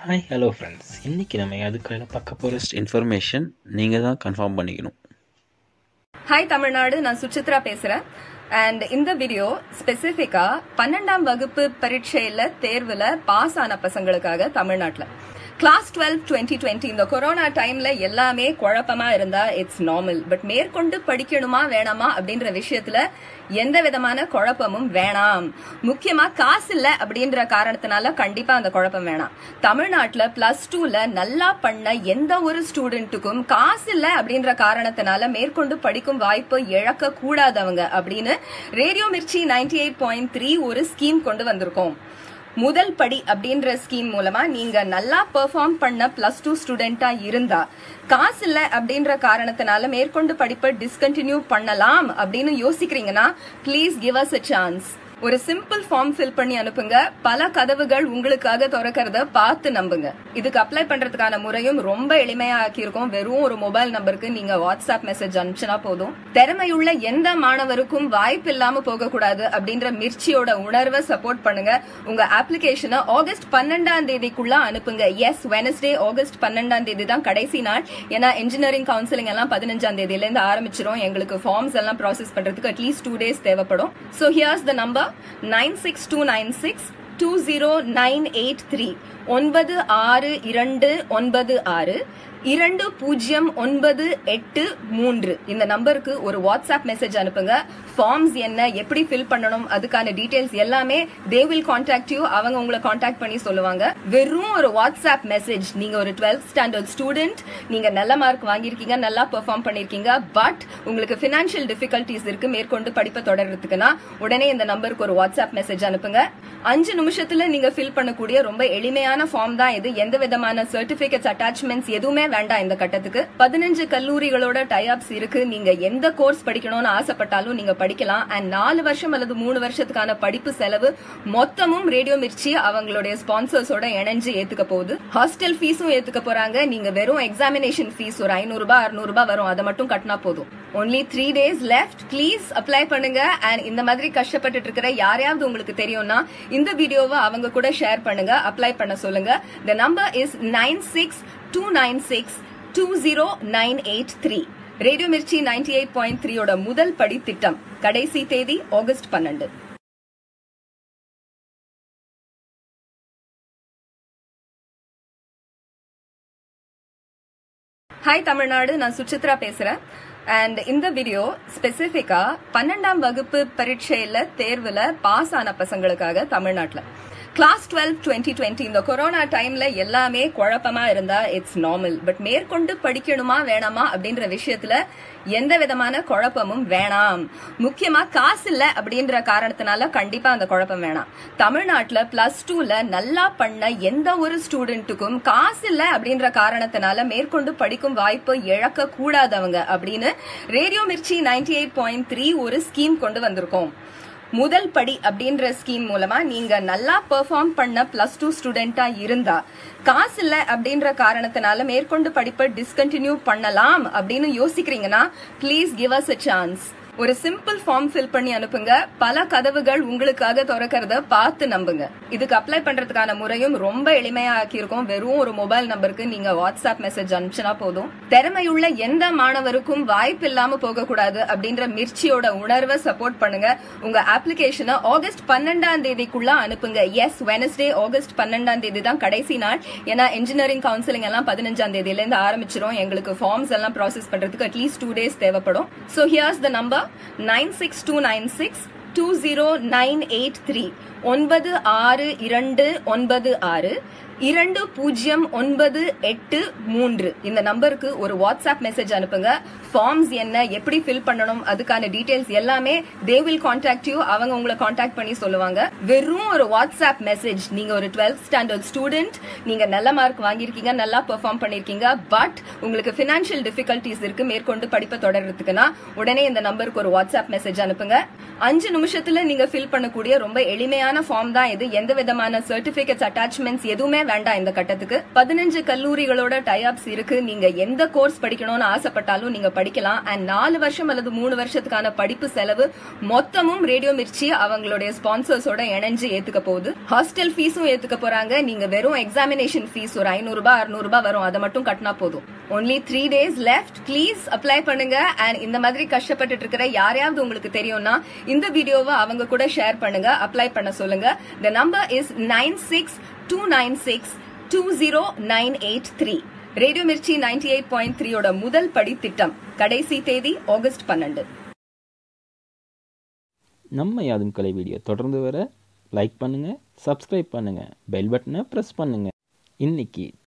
hi hello friends இன்றைக்கி நம்ம அதுக்கான பார்க்க போகிற இன்ஃபர்மேஷன் நீங்கள் தான் கன்ஃபார்ம் பண்ணிக்கணும் ஹாய் தமிழ்நாடு நான் சுசித்ரா பேசுறேன் அண்ட் இந்த வீடியோ ஸ்பெசிஃபிக்கா பன்னெண்டாம் வகுப்பு பரீட்சையில தேர்வுல பாஸ் ஆன பசங்களுக்காக தமிழ்நாட்டுல கிளாஸ் டுவெல் டுவெண்ட்டி டுவெண்ட்டி இந்த கொரோனா டைம்ல எல்லாமே குழப்பமா இருந்தா இட்ஸ் நார்மல் பட் மேற்கொண்டு படிக்கணுமா வேணாமா அப்படின்ற விஷயத்துல எந்த விதமான குழப்பமும் வேணாம் முக்கியமா காசு இல்ல அப்படின்ற காரணத்தினால கண்டிப்பா அந்த குழப்பம் வேணாம் தமிழ்நாட்டுல பிளஸ் டூல நல்லா பண்ண எந்த ஒரு ஸ்டூடெண்ட்டுக்கும் காசு இல்ல அப்படின்ற காரணத்தினால மேற்கொண்டு படிக்கும் வாய்ப்பு இழக்க கூடாதவங்க அப்படின்னு radio Mirchi ninety eight point three ஒரு ஸ்கீம் கொண்டு வந்திருக்கோம் முதல் படி அப்படின்ற ஸ்கீம் மூலமா நீங்க நல்லா பெர்ஃபார்ம் பண்ண பிளஸ் டூ ஸ்டூடெண்டா இருந்தா காசு இல்ல அப்படின்ற காரணத்தினால மேற்கொண்டு படிப்பை டிஸ்கண்டினியூ பண்ணலாம் அப்படின்னு யோசிக்கிறீங்கன்னா please give us a chance ஒரு சிம்பிள் ஃபார்ம் ஃபில் பண்ணி அனுப்புங்க பல கதவுகள் உங்களுக்காக திறக்கிறத பார்த்து நம்புங்க இதுக்கு அப்ளை பண்றதுக்கான முறையும் ரொம்ப எளிமையா ஆக்கியிருக்கோம் வெறும் ஒரு மொபைல் நம்பருக்கு நீங்க வாட்ஸ்அப் மெசேஜ் அனுப்பிச்சினா போதும் திறமையுள்ள எந்த மாணவருக்கும் வாய்ப்பு இல்லாம போக கூடாது அப்படின்ற மிர்ச்சியோட உணர்வை சப்போர்ட் பண்ணுங்க உங்க அப்ளிகேஷனை ஆகஸ்ட் பன்னெண்டாம் தேதிக்குள்ள அனுப்புங்க எஸ் வெனஸ்டே ஆகஸ்ட் பன்னெண்டாம் தேதி தான் கடைசி நாள் ஏன்னா இன்ஜினியரிங் கவுன்சிலிங் எல்லாம் பதினஞ்சாம் தேதியில இருந்து ஆரம்பிச்சிரும் எங்களுக்கு ஃபார்ம்ஸ் எல்லாம் ப்ராசஸ் பண்றதுக்கு அட்லீஸ்ட் டூ டேஸ் தேவைப்படும் so here's the number nine six two nine six two zero nine eight three ஒன்பது ஆறு இரண்டு ஒன்பது ஆறு இரண்டு பூஜ்ஜியம் ஒன்பது எட்டு மூன்று இந்த நம்பருக்கு ஒரு வாட்ஸ்அப் மெசேஜ் அனுப்புங்க ஃபார்ம்ஸ் என்ன எப்படி ஃபில் பண்ணணும் அதுக்கான டீடைல்ஸ் எல்லாமே தே வில் கான்டாக்ட் யூ அவங்க உங்களை கான்டாக்ட் பண்ணி சொல்லுவாங்க வெறும் ஒரு வாட்ஸ்அப் மெசேஜ் நீங்க ஒரு டுவெல்த் ஸ்டாண்டர்ட் ஸ்டூடெண்ட் நீங்க நல்ல மார்க் வாங்கியிருக்கீங்க நல்லா பெர்ஃபார்ம் பண்ணிருக்கீங்க பட் உங்களுக்கு பினான்சியல் டிஃபிகல்டிஸ் இருக்கு மேற்கொண்டு படிப்பை தொடர்றதுக்குன்னா உடனே இந்த நம்பருக்கு ஒரு வாட்ஸ்அப் மெசேஜ் அனுப்புங்க அஞ்சு நிமிஷத்துல நீங்க ஃபில் பண்ணக்கூடிய ரொம்ப எளிமையான ஃபார்ம் தான் இது எந்த விதமான சர்டிபிகேட்ஸ் அட்டாச்மெண்ட்ஸ் எதுவுமே வேண்டாம் இந்த கட்டத்துக்கு பதினஞ்சு கல்லூரிகளோட டைப்ஸ் இருக்கு நீங்க எந்த கோர்ஸ் படிக்கணும்னு ஆசைப்பட்டாலும் நீங்க படிக்கலாம் அண்ட் நாலு வருஷம் அல்லது மூணு வருஷத்துக்கான படிப்பு செலவு மொத்தமும் ரேடியோ மிர்ச்சி அவங்களுடைய ஸ்பான்சர்ஸோட இணைஞ்சு ஏத்துக்க போகுது ஹாஸ்டல் ஃபீஸும் ஏத்துக்க போறாங்க நீங்க வெறும் எக்ஸாமினேஷன் ஃபீஸ் ஒரு ஐநூறு ரூபாய் அறுநூறு ரூபாய் வரும் அதை மட்டும் கட்டினா போதும் only three days left please apply பண்ணுங்க அண்ட் இந்த மாதிரி கஷ்டப்பட்டு இருக்கிற யாரையாவது உங்களுக்கு தெரியும்னா இந்த வீடியோவை அவங்க கூட ஷேர் பண்ணுங்க அப்ளை பண்ண சொல்லுங்க the number is nine six two nine six two zero nine eight three radio Mirchi ninety eight point த்ரீயோட முதல் படி திட்டம் கடைசி தேதி ஆகஸ்ட் பன்னெண்டு ஹாய் தமிழ்நாடு நான் சுசித்ரா பேசுறேன் அண்ட் இந்த வீடியோ ஸ்பெசிஃபிக்கா பன்னெண்டாம் வகுப்பு பரீட்சையில தேர்வுல பாஸ் ஆன பசங்களுக்காக தமிழ்நாட்டுல கிளாஸ் டுவெல் டுவெண்ட்டி டுவெண்ட்டி இந்த கொரோனா டைம்ல எல்லாமே குழப்பமா இருந்தா இட்ஸ் நார்மல் பட் மேற்கொண்டு படிக்கணுமா வேணாமா அப்படின்ற விஷயத்துல எந்த விதமான குழப்பமும் வேணாம் முக்கியமா காசு இல்ல அப்படின்ற காரணத்தினால கண்டிப்பா அந்த குழப்பம் வேணாம் தமிழ்நாட்டுல பிளஸ் டூல நல்லா பண்ண எந்த ஒரு ஸ்டூடெண்ட்டுக்கும் காசு இல்ல அப்படின்ற காரணத்தினால மேற்கொண்டு படிக்கும் வாய்ப்பு இழக்க கூடாதவங்க அப்படின்னு radio Mirchi ninety eight point three ஒரு ஸ்கீம் கொண்டு வந்திருக்கோம் முதல் படி அப்படின்ற ஸ்கீம் மூலமா நீங்க நல்லா பெர்ஃபார்ம் பண்ண பிளஸ் டூ ஸ்டூடெண்டா இருந்தா காசு இல்ல அப்படின்ற காரணத்தினால மேற்கொண்டு படிப்பை டிஸ்கண்டினியூ பண்ணலாம் அப்படின்னு யோசிக்கிறீங்கன்னா please give us a chance ஒரு சிம்பிள் ஃபார்ம் ஃபில் பண்ணி அனுப்புங்க பல கதவுகள் உங்களுக்காக திறக்கிறத பார்த்து நம்புங்க இதுக்கு அப்ளை பண்றதுக்கான முறையும் ரொம்ப எளிமையா ஆக்கியிருக்கோம் வெறும் ஒரு மொபைல் நம்பருக்கு நீங்க வாட்ஸ்அப் மெசேஜ் அனுப்பிச்சினா போதும் திறமையுள்ள எந்த மாணவருக்கும் வாய்ப்பு இல்லாம போக கூடாது அப்படின்ற மிர்ச்சியோட உணர்வை சப்போர்ட் பண்ணுங்க உங்க அப்ளிகேஷனை ஆகஸ்ட் பன்னெண்டாம் தேதிக்குள்ள அனுப்புங்க எஸ் வெனஸ்டே ஆகஸ்ட் பன்னெண்டாம் தேதி தான் கடைசி நாள் ஏன்னா இன்ஜினியரிங் கவுன்சிலிங் எல்லாம் பதினஞ்சாம் தேதியில இருந்து ஆரம்பிச்சிரும் எங்களுக்கு ஃபார்ம்ஸ் எல்லாம் ப்ராசஸ் பண்றதுக்கு அட்லீஸ்ட் டூ டேஸ் தேவைப்படும் so here's the number nine six two nine six two zero nine eight three ஒன்பது ஆறு இரண்டு ஒன்பது ஆறு இரண்டு பூஜ்ஜியம் ஒன்பது எட்டு மூன்று இந்த நம்பருக்கு ஒரு வாட்ஸ்அப் மெசேஜ் அனுப்புங்க ஃபார்ம்ஸ் என்ன எப்படி ஃபில் பண்ணணும் அதுக்கான டீடைல்ஸ் எல்லாமே தே வில் கான்டாக்ட் யூ அவங்க உங்களை கான்டாக்ட் பண்ணி சொல்லுவாங்க வெறும் ஒரு வாட்ஸ்அப் மெசேஜ் நீங்க ஒரு டுவெல்த் ஸ்டாண்டர்ட் ஸ்டூடெண்ட் நீங்க நல்ல மார்க் வாங்கியிருக்கீங்க நல்லா பெர்ஃபார்ம் பண்ணிருக்கீங்க பட் உங்களுக்கு பினான்சியல் டிஃபிகல்டிஸ் இருக்கு மேற்கொண்டு படிப்பை தொடர்றதுக்குன்னா உடனே இந்த நம்பருக்கு ஒரு வாட்ஸ்அப் மெசேஜ் அனுப்புங்க அஞ்சு நிமிஷத்துல நீங்க ஃபில் பண்ணக்கூடிய ரொம்ப எளிமையான ஃபார்ம் தான் இது எந்த விதமான சர்டிபிகேட்ஸ் அட்டாச்மெண்ட்ஸ் எதுவுமே வேண்டாம் இந்த கட்டத்துக்கு பதினஞ்சு கல்லூரிகளோட டைப்ஸ் இருக்கு நீங்க எந்த கோர்ஸ் படிக்கணும்னு ஆசைப்பட்டாலும் நீங்க படிக்கலாம் அண்ட் நாலு வருஷம் அல்லது மூணு வருஷத்துக்கான படிப்பு செலவு மொத்தமும் ரேடியோ மிர்ச்சி அவங்களுடைய ஸ்பான்சர்ஸோட இணைஞ்சு ஏத்துக்க போகுது ஹாஸ்டல் ஃபீஸும் ஏத்துக்க போறாங்க நீங்க வெறும் எக்ஸாமினேஷன் ஃபீஸ் ஒரு ஐநூறு ரூபாய் அறுநூறு ரூபாய் வரும் அதை மட்டும் கட்டினா போதும் only three days left please apply பண்ணுங்க அண்ட் இந்த மாதிரி கஷ்டப்பட்டுட்டு இருக்கிற யாரையாவது உங்களுக்கு தெரியும்னா இந்த வீடியோவை அவங்க கூட ஷேர் பண்ணுங்க அப்ளை பண்ண சொல்லுங்க the number is nine six two nine six two zero nine eight three radio Mirchi ninety eight point த்ரீயோட முதல் படி திட்டம் கடைசி தேதி ஆகஸ்ட் பன்னெண்டு நம்ம யாதும் கலை வீடியோ தொடர்ந்து வர லைக் பண்ணுங்கள் சப்ஸ்கிரைப் பண்ணுங்கள் பெல் பட்டனை ப்ரெஸ் பண்ணுங்கள் இன்னைக்கு